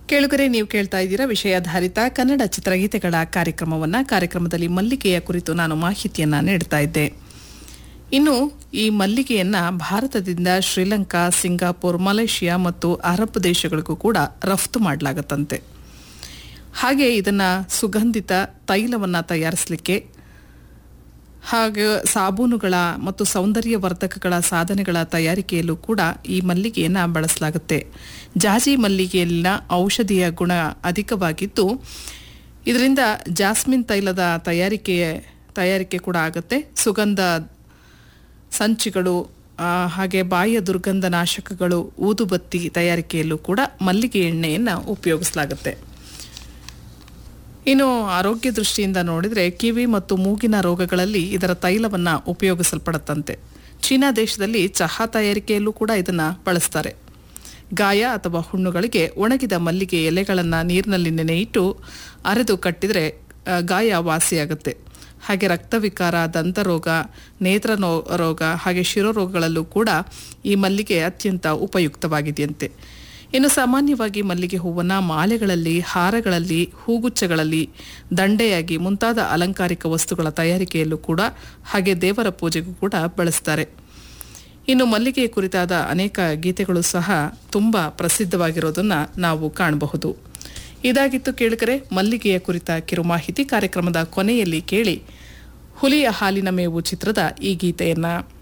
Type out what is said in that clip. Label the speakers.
Speaker 1: ಕೇಳುಗರೆ ನೀವು ಕೇಳ್ತಾ ಇದ್ದೀರಾ ವಿಷಯಾಧಾರಿತ ಕನ್ನಡ ಚಿತ್ರಗೀತೆಗಳ ಕಾರ್ಯಕ್ರಮವನ್ನ ಕಾರ್ಯಕ್ರಮದಲ್ಲಿ ಮಲ್ಲಿಗೆಯ ಕುರಿತು ನಾನು ಮಾಹಿತಿಯನ್ನ ನೀಡ್ತಾ ಇದ್ದೆ ಇನ್ನು ಈ ಮಲ್ಲಿಗೆಯನ್ನ ಭಾರತದಿಂದ ಶ್ರೀಲಂಕಾ ಸಿಂಗಾಪುರ್ ಮಲೇಷಿಯಾ ಮತ್ತು ಅರಬ್ ದೇಶಗಳಿಗೂ ಕೂಡ ರಫ್ತು ಮಾಡಲಾಗತ್ತಂತೆ ಹಾಗೆ ಇದನ್ನ ಸುಗಂಧಿತ ತೈಲವನ್ನ ತಯಾರಿಸಲಿಕ್ಕೆ ಹಾಗೆ ಸಾಬೂನುಗಳ ಮತ್ತು ಸೌಂದರ್ಯವರ್ಧಕಗಳ ಸಾಧನೆಗಳ ತಯಾರಿಕೆಯಲ್ಲೂ ಕೂಡ ಈ ಮಲ್ಲಿಗೆಯನ್ನು ಬಳಸಲಾಗುತ್ತೆ ಜಾಜಿ ಮಲ್ಲಿಗೆಯಲ್ಲಿನ ಔಷಧಿಯ ಗುಣ ಅಧಿಕವಾಗಿದ್ದು ಇದರಿಂದ ಜಾಸ್ಮಿನ್ ತೈಲದ ತಯಾರಿಕೆ ತಯಾರಿಕೆ ಕೂಡ ಆಗುತ್ತೆ ಸುಗಂಧ ಸಂಚಿಗಳು ಆ, ಹಾಗೆ ಬಾಯಿಯ ದುರ್ಗಂಧ ನಾಶಕಗಳು ಊದುಬತ್ತಿ ತಯಾರಿಕೆಯಲ್ಲೂ ಕೂಡ ಮಲ್ಲಿಗೆ ಎಣ್ಣೆಯನ್ನು ಉಪಯೋಗಿಸಲಾಗುತ್ತೆ ಇನ್ನು ಆರೋಗ್ಯ ದೃಷ್ಟಿಯಿಂದ ನೋಡಿದರೆ ಕಿವಿ ಮತ್ತು ಮೂಗಿನ ರೋಗಗಳಲ್ಲಿ ಇದರ ತೈಲವನ್ನ ಉಪಯೋಗಿಸಲ್ಪಡುತ್ತಂತೆ ಚೀನಾ ದೇಶದಲ್ಲಿ ಚಹಾ ತಯಾರಿಕೆಯಲ್ಲೂ ಕೂಡ ಇದನ್ನ ಬಳಸ್ತಾರೆ ಗಾಯ ಅಥವಾ ಹುಣ್ಣುಗಳಿಗೆ ಒಣಗಿದ ಮಲ್ಲಿಗೆ ಎಲೆಗಳನ್ನು ನೀರಿನಲ್ಲಿ ನೆನೆಯಿಟ್ಟು ಅರೆದು ಕಟ್ಟಿದರೆ ಆ, ಗಾಯ ವಾಸಿಯಾಗುತ್ತೆ ಹಾಗೆ ರಕ್ತವಿಕಾರ ದಂತರೋಗ ನೇತ್ರ ನೋ- ರೋಗ ಹಾಗೆ ಶಿರೋರೋಗಗಳಲ್ಲೂ ಕೂಡ ಈ ಮಲ್ಲಿಗೆ ಅತ್ಯಂತ ಉಪಯುಕ್ತವಾಗಿದೆಯಂತೆ ಇನ್ನು ಸಾಮಾನ್ಯವಾಗಿ ಮಲ್ಲಿಗೆ ಹೂವನ್ನು ಮಾಲೆಗಳಲ್ಲಿ ಹಾರಗಳಲ್ಲಿ ಹೂಗುಚ್ಛಗಳಲ್ಲಿ ದಂಡೆಯಾಗಿ ಮುಂತಾದ ಅಲಂಕಾರಿಕ ವಸ್ತುಗಳ ತಯಾರಿಕೆಯಲ್ಲೂ ಕೂಡ ಹಾಗೆ ದೇವರ ಪೂಜೆಗೂ ಕೂಡ ಬಳಸ್ತಾರೆ ಇನ್ನು ಮಲ್ಲಿಗೆ ಕುರಿತಾದ ಅನೇಕ ಗೀತೆಗಳು ಸಹ ತುಂಬ ಪ್ರಸಿದ್ಧವಾಗಿರೋದನ್ನ ನಾವು ಕಾಣಬಹುದು ಇದಾಗಿತ್ತು ಕೇಳಿಕರೆ ಮಲ್ಲಿಗೆಯ ಕುರಿತ ಕಿರು ಮಾಹಿತಿ ಕಾರ್ಯಕ್ರಮದ ಕೊನೆಯಲ್ಲಿ ಕೇಳಿ ಹುಲಿಯ ಹಾಲಿನ ಮೇವು ಚಿತ್ರದ ಈ ಗೀತೆಯನ್ನ